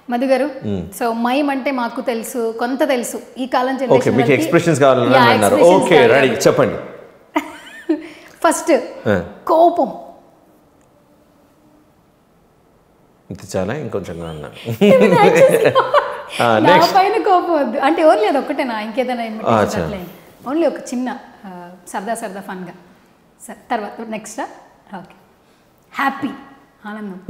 మధు గారు so mime అంటే మాకు తెలుసు కొంత తెలుసు ఈ కాలం ఓకే జనరేషన్ మీకు ఎక్స్ప్రెషన్స్ కావాలని అన్నారు ఓకే రెడీ చెప్పండి ఫస్ట్ ఆ, కోపం ఇంత చాలా ఇంకొంచెం కావాలన్నా నా పైన కోపం వద్దు అంటే ఓన్లీ అది ఒక్కటేనా ఇంకేదైనా అచ్చా. ఓన్లీ ఒక చిన్న ఆ, సరదా సరదా ఫన్గా సరే తర్వాత నెక్స్ట్ ఓకే హ్యాపీ ఆనందం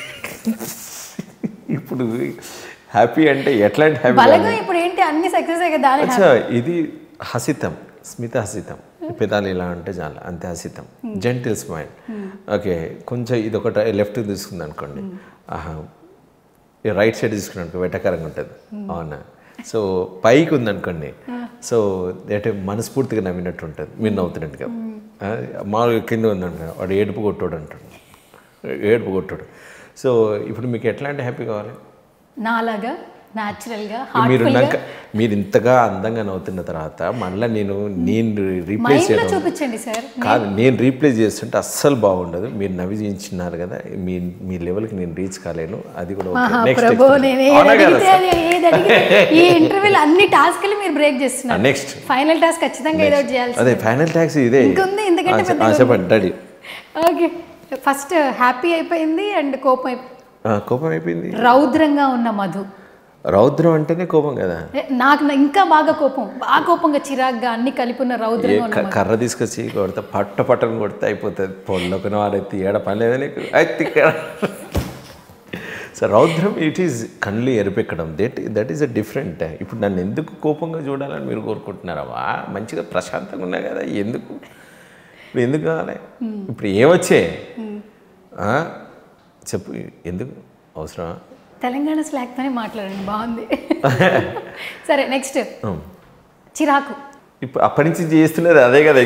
ఇప్పుడు హ్యాపీ అంటే ఎట్లాంటి హ్యాపీ బలగా ఇప్పుడు ఏంటి అన్ని సక్సెస్ అయ్యే దాని అచ్చా ఇది హసితం స్మిత హసితం పెదాలు ఇలా అంటే చాలా అంతే హసితం జెంటిల్ స్మైల్ ఓకే కొంచెం ఇది ఒకటి లెఫ్ట్ తీసుకుంది అనుకోండి ఆహా ఈ రైట్ సైడ్ తీసుకుని అనుకో వెటకరంగా ఉంటుంది అవునా సో పైకి ఉంది అనుకోండి సో అంటే మనస్ఫూర్తిగా నవ్వినట్టు ఉంటుంది మీరు నవ్వుతున్నట్టు కదా ఆ, మామూలుగా కింద ఉందనుకో వాడు ఏడుపు కొట్టోడు అంటాడు ఏడుపు కొట్టోడు సో ఇప్పుడు మీకు ఎట్లాంటి హ్యాపీ కావాలి నాలాగా న్యాచురల్గా మీరు హార్ట్ఫుల్గా నాకు మీరు ఇంతగా అందంగా నవ్వుతున్న తర్వాత మళ్ళీ నేను నేను రీప్లేస్ మైండ్లో చేయడం చూపించండి సార్ కాదు నేను రీప్లేస్ చేస్తుంటే అస్సలు బాగుండదు మీరు నవ్వి చేయించినారు కదా మీ మీ లెవెల్కి నేను రీచ్ కాలేను అది కూడా okay. Next ప్రభు నేను ఏది అవునా కదా అడిగితే అది ఏది అడిగితే ఈ ఇంటర్వ్యూలో అన్ని టాస్క్లు మీరు బ్రేక్ చేస్తున్నారు నెక్స్ట్ ఫైనల్ టాస్క్ ఖచ్చితంగా ఏదో ఒకటి చేయాల్సి అదే ఫైనల్ ట్యాక్స్ ఇదే ఇంకుంది, ఇంతకంటే ఆ, చె- పెద్దగా ఆ, చెప్పండి డాడీ ఓకే ఫస్ట్ హ్యాపీ అయిపోయింది అండ్ కోపం అయిపోయింది కోపం అయిపోయింది రౌద్రంగా ఉన్న మధు రౌద్రం అంటేనే కోపం కదా ఏ, నాకు నా- ఇంకా బాగా కోపం బాగా కోపంగా చిరాగ్గా అన్ని కలిపి ఉన్న ఏ రౌద్రంగా ఉన్న క- కర్ర తీసుకొచ్చి కొడితే పట్ట పట్టను కొడితే అయిపోతుంది పొల్లకున వాడైతే ఏడ పని లేదా నీకు అయితే ఇక్కడ సో రౌద్రం ఇట్ ఈజ్ కళ్ళు ఎరిపెక్కడం that that is a different ఇప్పుడు నన్ను ఎందుకు కోపంగా చూడాలని మీరు కోరుకుంటున్నారా మంచిగా ప్రశాంతంగా ఉన్నా కదా ఎందుకు ఇప్పుడు ఎందుకు కావాలి ఇప్పుడు ఏమొచ్చే ఆ? చెప్పు ఎందుకు అవసరమా తెలంగాణ స్లాగ్తోనే మాట్లాడండి బాగుంది సరే నెక్స్ట్ చిరాకు ఇప్పుడు అప్పటి నుంచి చేస్తున్నది అదే కదా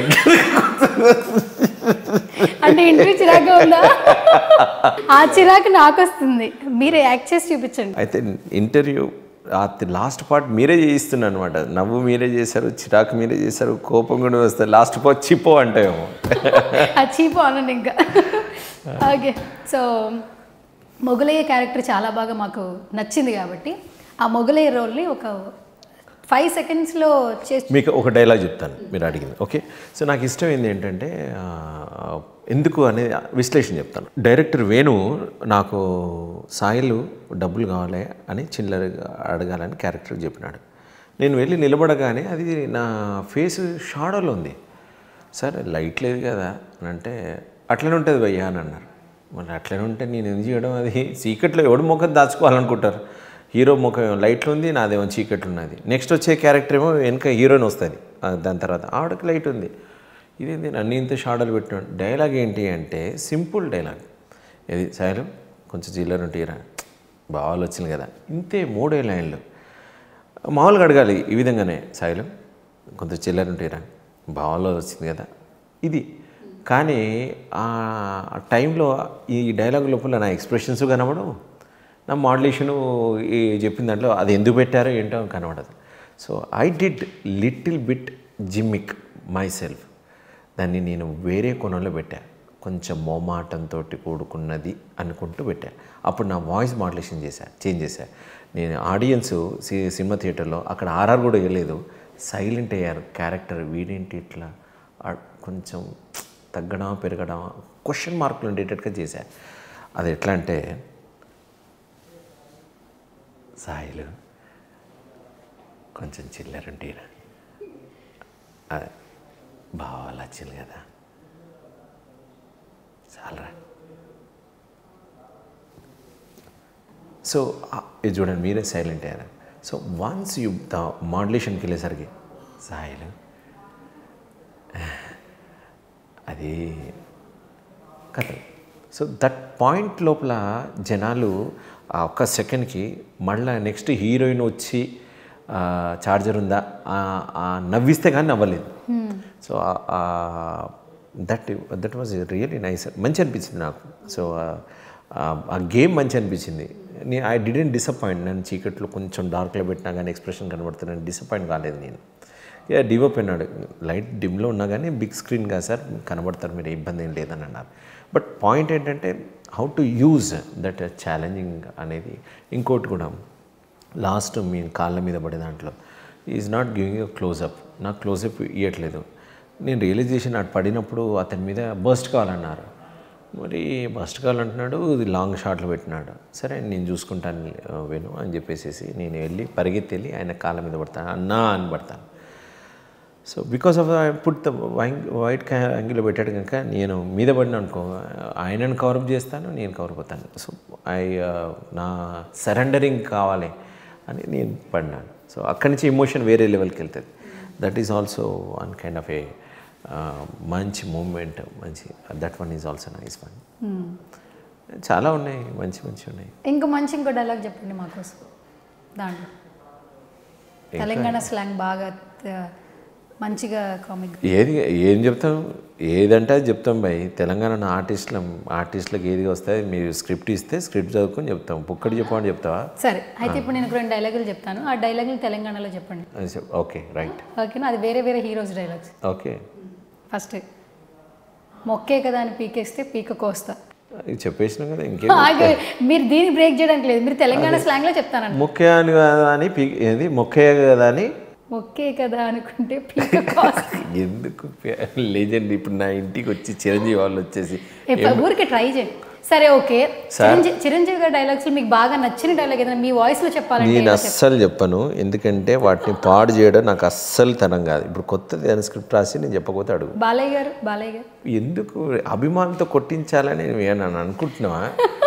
అంటే ఇంటర్వ్యూ చిరాకుగా ఉందా ఆ చిరాకు నాకు వస్తుంది మీరే యాక్ట్ చేసి చూపించండి అయితే ఇంటర్వ్యూ ఆ లాస్ట్ పార్ట్ మీరే చేయిస్తున్నారు అనమాట నవ్వు మీరే చేశారు చిరాకు మీరే చేశారు కోపం కూడా వస్తుంది లాస్ట్ పార్ట్ చిపో అంటేమో ఆ చీపు అనండి ఇంకా ఓకే సో మొగలయ్య క్యారెక్టర్ చాలా బాగా మాకు నచ్చింది కాబట్టి ఆ మొగలయ్య రోల్ని ఒక ఫైవ్ సెకండ్స్లో చేసి మీకు ఒక డైలాగ్ చెప్తాను మీరు అడిగింది ఓకే సో నాకు ఇష్టం ఏంటి ఏంటంటే ఆ, ఎందుకు అనేది విశ్లేషణ చెప్తాను డైరెక్టర్ వేణు నాకు సాయిలు డబ్బులు కావాలి అని చిల్లరగా అడగాలని క్యారెక్టర్ చెప్పినాడు నేను వెళ్ళి నిలబడగానే అది నా ఫేస్ షాడోలో ఉంది సార్ లైట్ లేదు కదా అని అంటే అట్లనే ఉంటుంది భయ్యా అని అన్నారు మరి అట్లనే ఉంటే నేను ఎందుకు చేయడం అది చీకట్లో ఎవడు ముఖం దాచుకోవాలనుకుంటారు హీరో ముఖం ఏమో లైట్లో ఉంది నాదేమో చీకట్లు ఉన్నది నెక్స్ట్ వచ్చే క్యారెక్టర్ ఏమో వెనక హీరోయిన్ వస్తుంది ఆ, దాని తర్వాత ఆవిడకి లైట్ ఉంది ఇదేంటి అన్ని ఇంత షాడలు పెట్టినాడు డైలాగ్ ఏంటి అంటే సింపుల్ డైలాగ్ ఇది సాయలు కొంచెం చిల్లర ఉంటీరా బావాలు వచ్చింది కదా ఇంతే మూడే లైన్లు మామూలుగా అడగాలి ఈ విధంగానే సాయిలు కొంత చిల్లర ఉంటేరా భావంలో వచ్చింది కదా ఇది కానీ ఆ టైంలో ఈ డైలాగ్ లోపల నా ఎక్స్ప్రెషన్స్ కనబడవు నా మోడలేషను ఈ చెప్పిన దాంట్లో అది ఎందుకు పెట్టారో ఏంటో కనబడదు so I did little bit gimmick myself దాన్ని నేను వేరే కోణంలో పెట్టా కొంచెం మోమాటంతో కూడుకున్నది అనుకుంటూ పెట్టా అప్పుడు నా వాయిస్ మాడ్యులేషన్ చేశా చేంజ్ చేశా నేను ఆడియన్స్ సి సినిమా థియేటర్లో అక్కడ ఆర్ఆర్ కూడా వేయలేదు సైలెంట్ అయ్యారు క్యారెక్టర్ వీడేంటి ఇట్లా ఆ కొంచెం తగ్గడం పెరగడం క్వశ్చన్ మార్కులు ఉండేటట్టుగా చేశా అది ఎట్లా అంటే సాయిలు కొంచెం చిల్లరుంటీరా బావాలు వచ్చింది కదా చాలరా సో ఇది చూడండి మీరే సైలెంట్ అయ్యారా సో వన్స్ యూ ద మాడ్యులేషన్కి వెళ్ళేసరికి సాయిలు అది కథ సో దట్ పాయింట్ లోపల జనాలు ఆ ఒక్క సెకండ్కి మళ్ళీ నెక్స్ట్ హీరోయిన్ వచ్చి చార్జర్ ఉందా ఆ- ఆ నవ్విస్తే కానీ నవ్వలేదు so that that was really nice మంచి అనిపించింది నాకు సో ఆ గేమ్ మంచి అనిపించింది నేను ఐ డిడెంట్ డిసప్పాయింట్ నేను చీకట్లో కొంచెం డార్క్లో పెట్టినా కానీ ఎక్స్ప్రెషన్ కనబడుతున్నాను డిసప్పాయింట్ కాలేదు నేను ఇక డివోప్ అన్నాడు లైట్ డిమ్లో ఉన్నా కానీ బిగ్ స్క్రీన్ కదా సార్ కనబడతారు మీరు ఇబ్బంది ఏం లేదని అన్నారు బట్ పాయింట్ ఏంటంటే how to use that challenging అనేది ఇంకోటి కూడా లాస్ట్ మీ కాళ్ళ మీద పడే దాంట్లో ఈజ్ నాట్ గివింగ్ క్లోజప్ నాకు క్లోజప్ ఇవ్వట్లేదు నేను రియలైజేషన్ అటు పడినప్పుడు అతని మీద బస్ట్ కావాలన్నారు మరి బస్ట్ కావాలంటున్నాడు ఇది లాంగ్ షాట్లు పెట్టినాడు సరే నేను చూసుకుంటాను ఆ, వేణు అని చెప్పేసి నేను వెళ్ళి పరిగెత్తి వెళ్ళి ఆయన కాళ్ళ మీద పడతాను అన్నా అని పడతాను so because of put the wide యాంగిల్లో పెట్టాడు కనుక నేను మీద పడిన అనుకో ఆయనను కవరప్ చేస్తాను నేను కవరప్ అవుతాను సో ఐ నా సరెండరింగ్ కావాలి అని నేను పడినాను సో అక్కడి నుంచి ఎమోషన్ వేరే లెవెల్కి వెళ్తుంది that is also one kind of a మంచి మూమెంట్ మంచి that one is also nice one చాలా ఉన్నాయి మంచి మంచి ఉన్నాయి ఇంకో మంచి ఇంకో డైలాగ్ చెప్పండి మాకోసం దాంట్లో తెలంగాణ స్లాంగ్ బాగా ఆ, మంచిగా కామిక్ ఏది ఏం చెప్తాం ఏదంటే అది చెప్తాం భయ్ తెలంగాణ ఆర్టిస్టులం ఆర్టిస్టులకు ఏది వస్తాయి మీరు స్క్రిప్ట్ ఇస్తే స్క్రిప్ట్ చదువుకొని చెప్తాం పుక్కడి చెప్పమని చెప్తావా సరే అయితే ఇప్పుడు నేను ఒక రెండు డైలాగులు చెప్తాను ఆ డైలాగులు తెలంగాణలో చెప్పండి అది చెప్ ఓకే రైట్ ఓకేనా అది వేరే వేరే హీరోస్ డైలాగ్స్ ఓకే ఫస్ట్ మొక్కే కదా అని పీకేస్తే పీక కోస్తా ఇది చెప్పేసినాం కదా ఇంకేం ఆగే, మీరు దీన్ని బ్రేక్ చేయడానికి లేదు మీరు తెలంగాణ స్లాంగ్లో చెప్తానండి మొక్కే అని కదా అని పీ ఏది మొక్కే కదా అని మొక్కే కదా అనుకుంటే పీక కోస్తా ఎందుకు లేజెండ్ ఇప్పుడు నా ఇంటికి వచ్చి చిరంజీవి వాళ్ళు వచ్చేసి ఏ, ఊరికే ట్రై చేయండి సరే ఓకే చిరంజీవి చిరంజీవి గారి డైలాగ్స్ మీకు బాగా నచ్చిన డైలాగ్ ఏదైనా మీ వాయిస్ లో చెప్పాలంటే నేను అస్సలు చెప్పను ఎందుకంటే వాటిని పాడు చేయడం నాకు అస్సలు తరం కాదు ఇప్పుడు కొత్తది ఏదైనా స్క్రిప్ట్ రాసి నేను చెప్పకపోతే అడుగు బాలయ్య గారు బాలయ్య గారు ఎందుకు అభిమానులతో కొట్టించాలని నేను అనుకుంటున్నావా